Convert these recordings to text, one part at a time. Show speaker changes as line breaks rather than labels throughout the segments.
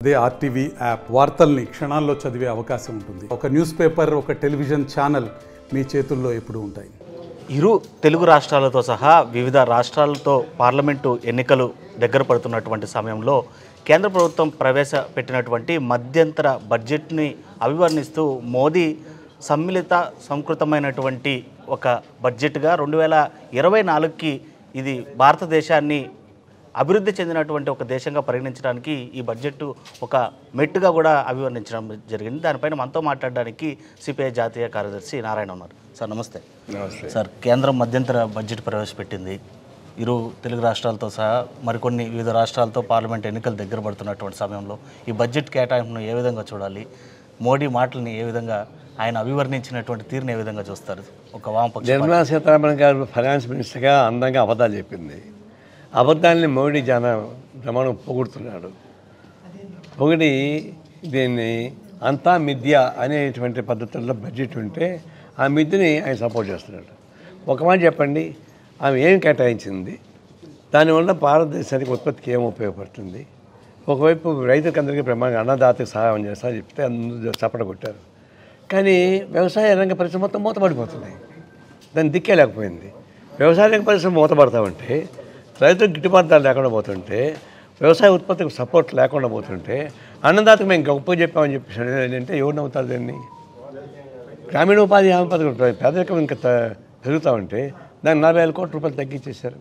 అదే RTV app వార్తల్ని క్షణాల్లో చదివే అవకాశం ఉంటుంది ఒక న్యూస్ పేపర్ ఒక టెలివిజన్ ఛానల్ మీ చేతుల్లో ఎప్పుడూ ఉంటాయి
ఇరు తెలుగు రాష్ట్రాలతో సహా వివిధ రాష్ట్రాలతో పార్లమెంటు ఎన్నికలు దగ్గర పడుతున్నటువంటి సమయంలో కేంద్ర ప్రభుత్వం ప్రవేశపెట్టినటువంటి మధ్యంతర బడ్జెట్ని అభివర్ణిస్తూ మోదీ సమ్మిళిత సంకృతమైనటువంటి ఒక బడ్జెట్గా రెండు వేల ఇరవై నాలుగుకి ఇది భారతదేశాన్ని అభివృద్ధి చెందినటువంటి ఒక దేశంగా పరిగణించడానికి ఈ బడ్జెట్ ఒక మెట్టుగా కూడా అభివర్ణించడం జరిగింది దానిపైన మనతో మాట్లాడడానికి సిపిఐ జాతీయ కార్యదర్శి నారాయణ ఉన్నారు సార్ నమస్తే
నమస్తే
సార్ కేంద్రం మధ్యంతర బడ్జెట్ ప్రవేశపెట్టింది ఇరు తెలుగు రాష్ట్రాలతో సహా మరికొన్ని వివిధ రాష్ట్రాలతో పార్లమెంట్ ఎన్నికలు దగ్గర పడుతున్నటువంటి సమయంలో ఈ బడ్జెట్ కేటాయింపును ఏ విధంగా చూడాలి మోడీ మాటల్ని ఏ విధంగా ఆయన అభివర్ణించినటువంటి తీరుని ఏ విధంగా చూస్తారు ఒక వామపక్ష
నిర్మలా సీతారామన్ గారు ఫైనాన్స్ మినిస్టర్గా అందంగా అబద్ధాలు చెప్పింది అబద్ధాలని మోడీ జన ప్రమాణం పొగుడుతున్నాడు పొగిడి దీన్ని అంతా మిథ్య అనేటువంటి పద్ధతుల్లో బడ్జెట్ ఉంటే ఆ మిథ్యని ఆయన సపోర్ట్ చేస్తున్నాడు ఒక మాట చెప్పండి ఆమె ఏం కేటాయించింది దానివల్ల భారతదేశానికి ఉత్పత్తికి ఏం ఉపయోగపడుతుంది ఒకవైపు రైతులకు అందరికీ ప్రమాణంగా అన్నదాతకు సహాయం చేస్తా చెప్తే అందరూ చప్పట కొట్టారు కానీ వ్యవసాయ రంగ పరిశ్రమ మొత్తం మూతపడిపోతున్నాయి దాన్ని దిక్కే లేకపోయింది వ్యవసాయ రంగ పరిశ్రమ మూతపడతా ఉంటే రైతులకు గిట్టుబాటు ధర లేకుండా పోతుంటే వ్యవసాయ ఉత్పత్తికి సపోర్ట్ లేకుండా పోతుంటే అన్నదాతకు మేము గొప్ప చెప్పామని చెప్పేసి ఏంటంటే ఎవరు నమ్ముతారు దాన్ని గ్రామీణ ఉపాధి హామీ పథకం పేదరికం ఇంకా త- పెరుగుతూ ఉంటే దాన్ని నలభై వేల కోట్ల రూపాయలు తగ్గించేశారు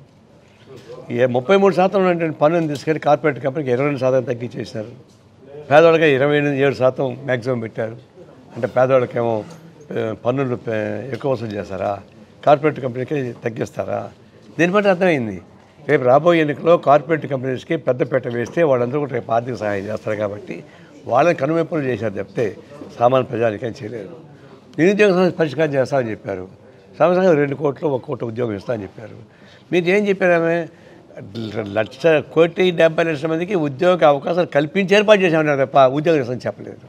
ఏ ముప్పై మూడు శాతం ఉన్నటువంటి పన్నుని తీసుకెళ్ళి కార్పొరేట్ కంపెనీకి ఇరవై రెండు శాతం తగ్గించేశారు పేదవాళ్ళకి ఇరవై ఎనిమిది ఏడు శాతం మ్యాక్సిమం పెట్టారు అంటే పేదవాళ్ళకేమో ఆ, పన్నులు ఆ, ఎక్కువ వసూలు చేస్తారా కార్పొరేట్ కంపెనీకి తగ్గిస్తారా దీన్ని బట్టి అర్థమైంది రేపు రాబోయే ఎన్నికలో కార్పొరేట్ కంపెనీస్కి పెద్దపీట వేస్తే వాళ్ళందరూ కూడా రేపు ఆర్థిక సహాయం చేస్తారు కాబట్టి వాళ్ళని కనువిప్పులు చేశారు చెప్తే సామాన్య ప్రజానికం చేయలేరు నిరుద్యోగ సమస్య పరిష్కారం చేస్తామని చెప్పారు సంవత్సరానికి రెండు కోట్లు ఒక కోటి ఉద్యోగం ఇస్తామని చెప్పారు మీరు ఏం చెప్పారామే లక్ష కోటి డెబ్బై లక్షల మందికి ఉద్యోగ అవకాశాలు కల్పించి ఏర్పాటు చేశామన్నారు తప్ప ఉద్యోగం ఇస్తామని చెప్పలేదు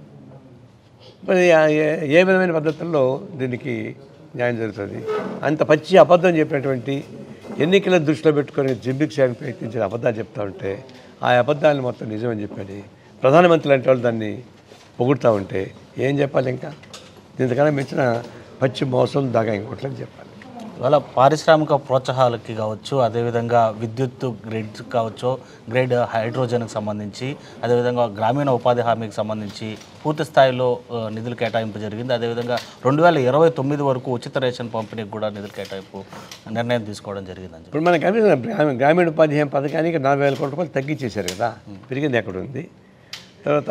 మరి ఆ- ఏ- ఏ విధమైన పద్ధతుల్లో దీనికి న్యాయం జరుగుతుంది అంత పచ్చి అబద్ధం చెప్పినటువంటి ఎన్నికల దృష్టిలో పెట్టుకొని జిమ్మిక్ చేయడానికి ప్రయత్నించిన అబద్ధాలు చెప్తా ఉంటే ఆ అబద్ధాలను మొత్తం నిజమని చెప్పని ప్రధానమంత్రి లాంటి వాళ్ళు దాన్ని పొగుడుతూ ఉంటే ఏం చెప్పాలి ఇంకా ఇంతకన్నా మించిన పచ్చి మోసం దాకా ఇంకోట్లని చెప్పాలి
ఇవాళ పారిశ్రామిక ప్రోత్సాహాలకి కావచ్చు అదేవిధంగా విద్యుత్ గ్రిడ్ కావచ్చు గ్రేడ్ హైడ్రోజన్కి సంబంధించి అదేవిధంగా గ్రామీణ ఉపాధి హామీకి సంబంధించి పూర్తి స్థాయిలో ఆ, నిధులు కేటాయింపు జరిగింది అదేవిధంగా రెండు వేల ఇరవై తొమ్మిది వరకు ఉచిత రేషన్ పంపిణీకి కూడా నిధులు కేటాయింపు నిర్ణయం తీసుకోవడం జరిగిందని చెప్పి
ఇప్పుడు మనకు కనిపిస్తుంది గ్రామీణ గ్రామీణ ఉపాధి హామీ పథకానికి నలభై వేల కోట్ల రూపాయలు తగ్గించేశారు కదా పెరిగింది ఎక్కడ ఉంది తర్వాత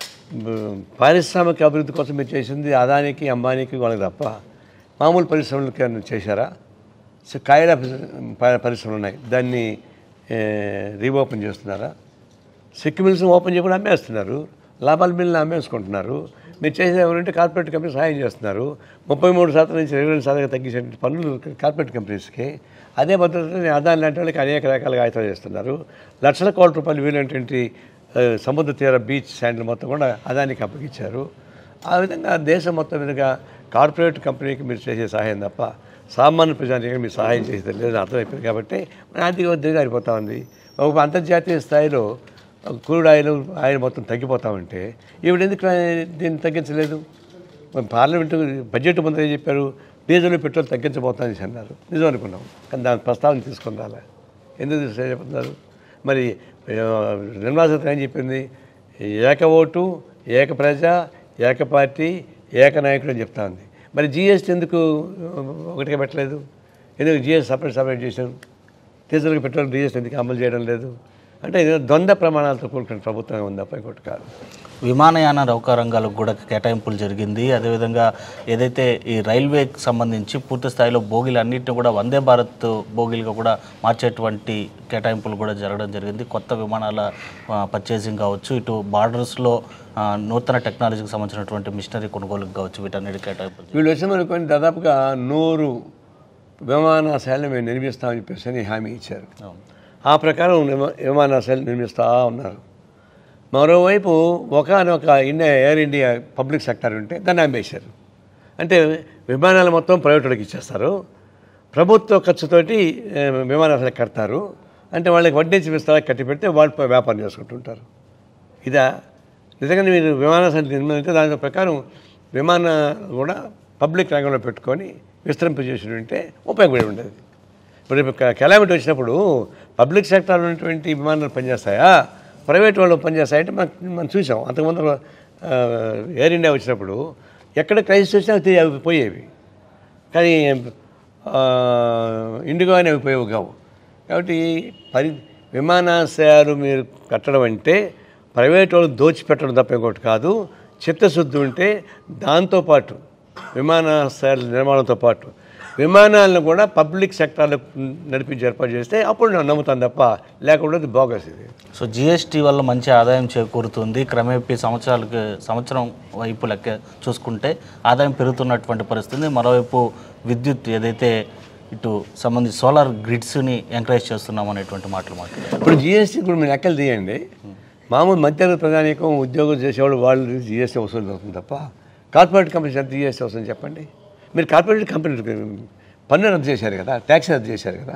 బ- పారిశ్రామిక అభివృద్ధి కోసం మీరు చేసింది అదానికి అంబానీకి వాళ్ళకి తప్ప మామూలు పరిశ్రమలకి ఏమైనా చేశారా సో కాయల ప- పరిశ్రమలు ఉన్నాయి దాన్ని ఏ, రీఓపెన్ చేస్తున్నారా సిక్ మిల్స్ ఓపెన్ చేయకుండా అమ్మేస్తున్నారు లాభాల మిల్ని అమ్మేసుకుంటున్నారు మీరు చేసేది ఎవరంటే కార్పొరేట్ కంపెనీ సహాయం చేస్తున్నారు ముప్పై మూడు శాతం నుంచి ఇరవై రెండు శాతం తగ్గించే పనులు కార్పొరేట్ కంపెనీస్కి అదే పద్ధతిలో అదాని లాంటి వాళ్ళకి అనేక రకాలుగా ఆయుధాలు చేస్తున్నారు లక్షల కోట్ల రూపాయలు వీలైనటువంటి ఆ, సముద్ర తీర బీచ్ శాండ్లు మొత్తం కూడా అదానికి అప్పగించారు ఆ విధంగా దేశం మొత్తం మీదుగా కార్పొరేట్ కంపెనీకి మీరు చేసే సహాయం తప్ప సామాన్య ప్రజానికి మీరు సహాయం చేసేది లేదని అర్థమైపోయింది కాబట్టి మన ఆర్థిక వృద్ధి అయిపోతా ఉంది ఒక అంతర్జాతీయ స్థాయిలో క్రూడ్ ఆయిల్ ఆయిల్ మొత్తం తగ్గిపోతా ఉంటే ఈవిడ ఎందుకు దీన్ని తగ్గించలేదు మరి పార్లమెంటు బడ్జెట్ ముందు ఏం చెప్పారు డీజిల్ పెట్రోల్ తగ్గించబోతానని అన్నారు నిజం అనుకున్నాం కానీ దాని ప్రస్తావన తీసుకుని రాలే ఎందుకు చెప్తున్నారు మరి ఆ, నిర్మలా సీతారామన్ ఏం చెప్పింది ఏక ఓటు ఏక ప్రజ ఏక పార్టీ ఏక నాయకుడు అని చెప్తా ఉంది మరి జిఎస్టీ ఎందుకు ఒకటిగా పెట్టలేదు ఎందుకు జిఎస్టీ సపరేట్ సపరేట్ చేశారు డీజిల్కి పెట్రోల్ జిఎస్టీ ఎందుకు అమలు చేయడం లేదు అంటే ఇది ద్వంద్వ ప్రమాణాలతో కూడుకున్న ప్రభుత్వం ఉంది తప్ప ఇంకోటి కాదు
విమానయాన నౌకా రంగాలకు కూడా కేటాయింపులు జరిగింది అదేవిధంగా ఏదైతే ఈ రైల్వేకి సంబంధించి పూర్తి స్థాయిలో బోగిలు అన్నింటిని కూడా వందే భారత్ బోగిలుగా కూడా మార్చేటువంటి కేటాయింపులు కూడా జరగడం జరిగింది కొత్త విమానాల పర్చేసింగ్ కావచ్చు ఇటు బార్డర్స్లో నూతన టెక్నాలజీకి సంబంధించినటువంటి మిషనరీ కొనుగోలుకు కావచ్చు వీటన్నిటి కేటాయింపులు జరిగాయి.
వీళ్ళు వచ్చిన దాదాపుగా నూరు విమానాశ్రయాలను మేము నిర్మిస్తామని చెప్పేసి అని హామీ ఇచ్చారు
అవును.
ఆ ప్రకారం విమా- విమానాశ్రయాలు నిర్మిస్తూ ఉన్నారు మరోవైపు ఒకనొక India Air India public sector ఉంటే దాన్ని అమ్మేశారు అంటే విమానాలు మొత్తం ప్రైవేట్ వాళ్ళకి ఇచ్చేస్తారు ప్రభుత్వ ఖర్చుతోటి ఏ, విమానాశ్రయాలు కడతారు అంటే వాళ్ళకి వడ్డించి విస్తారా కట్టి పెడితే వాళ్ళు వ్యాపారం చేసుకుంటుంటారు ఇదా నిజంగా మీరు విమానాశ్రయం నిర్మించితే దాని ప్రకారం విమాన కూడా పబ్లిక్ రంగంలో పెట్టుకొని విస్తరింపజేసి ఉంటే ఉపయోగపడి ఉండేది ఇప్పుడు కెలామిటీ వచ్చినప్పుడు పబ్లిక్ సెక్టార్లో ఉన్నటువంటి విమానాలు పనిచేస్తాయా ప్రైవేట్ వాళ్ళు పనిచేస్తాయంటే మనం మనం చూసాం అంతకుముందు ఆ, ఎయిర్ ఇండియా వచ్చినప్పుడు ఎక్కడ క్రైసిస్ వచ్చినా అవి అవి పోయేవి కానీ ఆ, ఇండిగో అని అవి పోయేవి కావు కాబట్టి పరి విమానాశ్రయాలు మీరు కట్టడం అంటే ప్రైవేట్ వాళ్ళు దోచిపెట్టడం తప్ప ఇంకోటి కాదు చిత్తశుద్ధి ఉంటే దాంతోపాటు విమానాశ్రయాల నిర్మాణంతో పాటు విమానాలను కూడా పబ్లిక్ సెక్టార్లో నడిపించి ఏర్పాటు చేస్తే అప్పుడు నేను నమ్ముతాను తప్ప లేకుండా అది బోగస్ ఇది
సో జిఎస్టీ వల్ల మంచి ఆదాయం చేకూరుతుంది క్రమేపీ సంవత్సరాలకి సంవత్సరం వైపు లెక్క చూసుకుంటే ఆదాయం పెరుగుతున్నటువంటి పరిస్థితి మరోవైపు విద్యుత్ ఏదైతే ఇటు సంబంధించి సోలార్ గ్రిడ్స్ని ఎంకరేజ్ చేస్తున్నాం అనేటువంటి మాటలు మాట్లాడారు
ఇప్పుడు జిఎస్టీ కూడా మీరు లెక్కలు తీయండి మామూలు మధ్యతరగతి ప్రజానీకం ఉద్యోగం చేసేవాళ్ళు వాళ్ళు జిఎస్టీ వసూలు అవుతుంది తప్ప కార్పొరేట్ కంపెనీస్ ఎంత జిఎస్టీ వస్తుంది చెప్పండి మీరు కార్పొరేట్ కంపెనీ పన్ను రద్దు చేశారు కదా ట్యాక్స్ రద్దు చేశారు కదా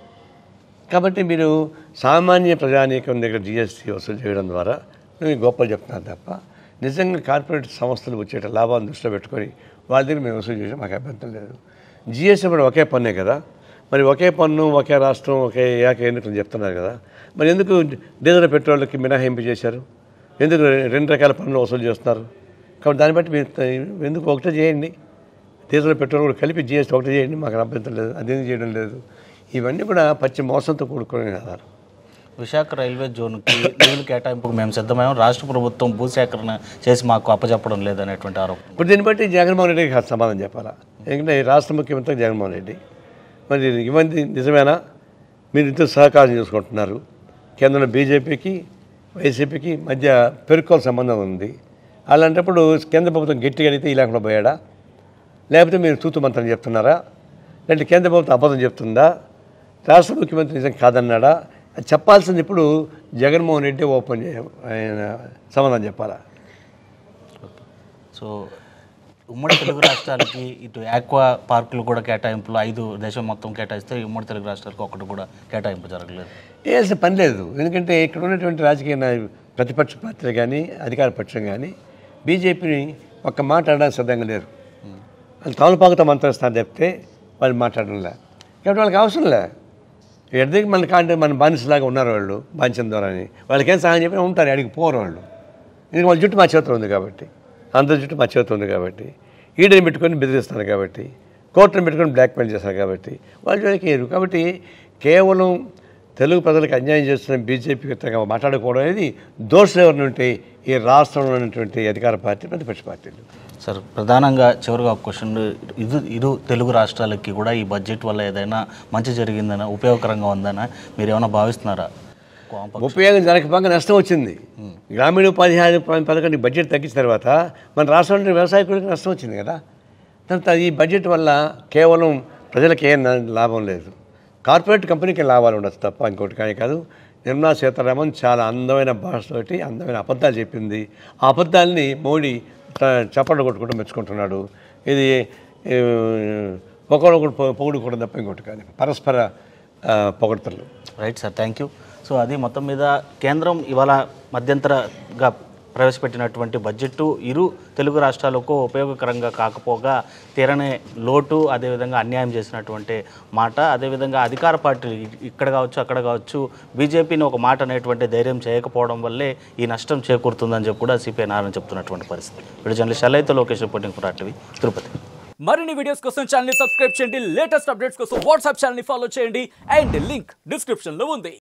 కాబట్టి మీరు సామాన్య ప్రజానీకం దగ్గర జిఎస్టీ వసూలు చేయడం ద్వారా నేను గొప్పలు చెప్తున్నాను తప్ప నిజంగా కార్పొరేట్ సంస్థలు వచ్చేట లాభాలను దృష్టిలో పెట్టుకొని వాళ్ళ దగ్గర మేము వసూలు చేయడం మాకు అభ్యంతరం లేదు జిఎస్టీ కూడా ఒకే పన్నే కదా మరి ఒకే పన్ను ఒకే రాష్ట్రం ఒకే ఏక ఎన్నికలు చెప్తున్నారు కదా మరి ఎందుకు డీజిల్ పెట్రోల్కి మినహాయింపు చేశారు ఎందుకు రెండు రకాల పన్నులు వసూలు చేస్తున్నారు కాబట్టి దాన్ని బట్టి మీరు త- ఎందుకు ఒకటే చేయండి డీజిల్ పెట్రోల్ కూడా కలిపి జిఎస్టీ ఒకటే చేయండి మాకు అభ్యంతరం లేదు అదేం చేయడం లేదు ఇవన్నీ కూడా పచ్చి మోసంతో కూడుకునే ఆధారం
విశాఖ రైల్వే జోన్కి నిధులు కేటాయింపుకు మేము సిద్ధమయ్యాం రాష్ట్ర ప్రభుత్వం భూసేకరణ చేసి మాకు అప్పచెప్పడం లేదనేటువంటి ఆరోపణ
ఇప్పుడు దీన్ని బట్టి జగన్మోహన్ రెడ్డికి కాస్త సమాధానం చెప్పాలా ఎందుకంటే రాష్ట్ర ముఖ్యమంత్రి జగన్మోహన్ రెడ్డి మరి ఇవన్నీ నిజమేనా మీరు ఇద్దరు సహకారం చేసుకుంటున్నారు కేంద్రంలో బీజేపీకి వైసీపీకి మధ్య పెరుకోల సంబంధం ఉంది అలాంటప్పుడు కేంద్ర ప్రభుత్వం గట్టిగా అడిగితే ఈ లేకుండా పోయాడా లేకపోతే మీరు తూతు మంత్రం చెప్తున్నారా లేదంటే కేంద్ర ప్రభుత్వం అబద్ధం చెప్తుందా రాష్ట్ర ముఖ్యమంత్రి నిజం కాదన్నాడా అది చెప్పాల్సింది ఇప్పుడు జగన్మోహన్ రెడ్డి ఓపెన్ చేయ ఆయన సమాధానం చెప్పాలా
సో ఉమ్మడి తెలుగు రాష్ట్రాలకి ఇటు ఆక్వా పార్కులు కూడా కేటాయింపులు ఐదు దేశం మొత్తం కేటాయిస్తే ఈ ఉమ్మడి తెలుగు రాష్ట్రాలకు ఒకటి కూడా కేటాయింపు జరగలేదు
వేయాల్సిన పని లేదు ఎందుకంటే ఇక్కడ ఉన్నటువంటి రాజకీయ నాయ- ప్రతిపక్ష పార్టీలు కానీ అధికార పక్షం కానీ బీజేపీని ఒక్క మాట్లాడడానికి సిద్ధంగా లేరు వాళ్ళు తమలపాకుతో మంత్రిస్తారు చెప్తే వాళ్ళు మాట్లాడడంలే కాబట్టి వాళ్ళకి అవసరం లే ఎడదికి మన కాంటే మన బానిసలాగా ఉన్నారు వాళ్ళు బాంచం ద్వారా అని వాళ్ళకేం సహాయం చెప్పినా ఉంటారు అడిగి పోరు వాళ్ళు ఎందుకంటే వాళ్ళ జుట్టు మా చేతిలో ఉంది కాబట్టి అందరి జుట్టు మా చేతిలో ఉంది కాబట్టి ఈడని పెట్టుకొని బెదిరిస్తారు కాబట్టి కోర్టును పెట్టుకొని బ్లాక్మెయిల్ చేస్తారు కాబట్టి వాళ్ళు జోలికి వేయరు కాబట్టి కేవలం తెలుగు ప్రజలకు అన్యాయం చేస్తున్న బీజేపీ వ్యక్తంగా మాట్లాడుకోవడం అనేది దోషులు ఎవరిని ఉంటే ఈ రాష్ట్రంలో ఉన్నటువంటి అధికార పార్టీ ప్రతిపక్ష పార్టీలు
సార్ ప్రధానంగా చివరిగా ఒక క్వశ్చన్ ఇది ఇరు తెలుగు రాష్ట్రాలకి కూడా ఈ బడ్జెట్ వల్ల ఏదైనా మంచి జరిగిందనా ఉపయోగకరంగా ఉందనా మీరు ఏమైనా భావిస్తున్నారా వామపక్ష-
ఉపయోగం జరగకపోగా నష్టం వచ్చింది గ్రామీణ ఉపాధి హామీ ప- పథకాన్ని బడ్జెట్ తగ్గించిన తర్వాత మన రాష్ట్రంలో వ్యవసాయకుడికి నష్టం వచ్చింది కదా తర్వాత ఈ బడ్జెట్ వల్ల కేవలం ప్రజలకు ఏం లా- లాభం లేదు కార్పొరేట్ కంపెనీకి లాభాలు ఉండొచ్చు తప్ప ఇంకోటి కానీ కాదు నిర్మలా సీతారామన్ చాలా అందమైన భాషతోటి అందమైన అబద్ధాలు చెప్పింది ఆ అబద్ధాలని మోడీ త- చప్పట్లు కొట్టుకుంటూ మెచ్చుకుంటున్నాడు ఇది ఏ, ఒకరొకరు పొ- పొగుడుకోవడం తప్ప ఇంకోటి కానీ పరస్పర ఆ, పొగడ్తలు
right sir thank you so అది మొత్తం మీద కేంద్రం ఇవాళ మధ్యంతరగా ప్రవేశపెట్టినటువంటి బడ్జెట్ ఇరు తెలుగు రాష్ట్రాలకు ఉపయోగకరంగా కాకపోగా తీరనే లోటు అదేవిధంగా అన్యాయం చేసినటువంటి మాట అదేవిధంగా అధికార పార్టీలు ఇ- ఇక్కడ కావచ్చు అక్కడ కావచ్చు బీజేపీని ఒక మాట అనేటువంటి ధైర్యం చేయకపోవడం వల్లే ఈ నష్టం చేకూరుతుందని చెప్పి కూడా సిపిఐ నారాయణ చెప్తున్నటువంటి పరిస్థితి వీడియో జర్నలిస్ట్ అలైతే Lokesh reporting for RTV Tirupati
మరిన్ని వీడియోస్ కోసం ఛానల్ ని సబ్స్క్రైబ్ చేయండి లేటెస్ట్ అప్డేట్స్ కోసం వాట్సాప్ ఛానల్ ని ఫాలో చేయండి అండ్ లింక్ డిస్క్రిప్షన్ లో ఉంది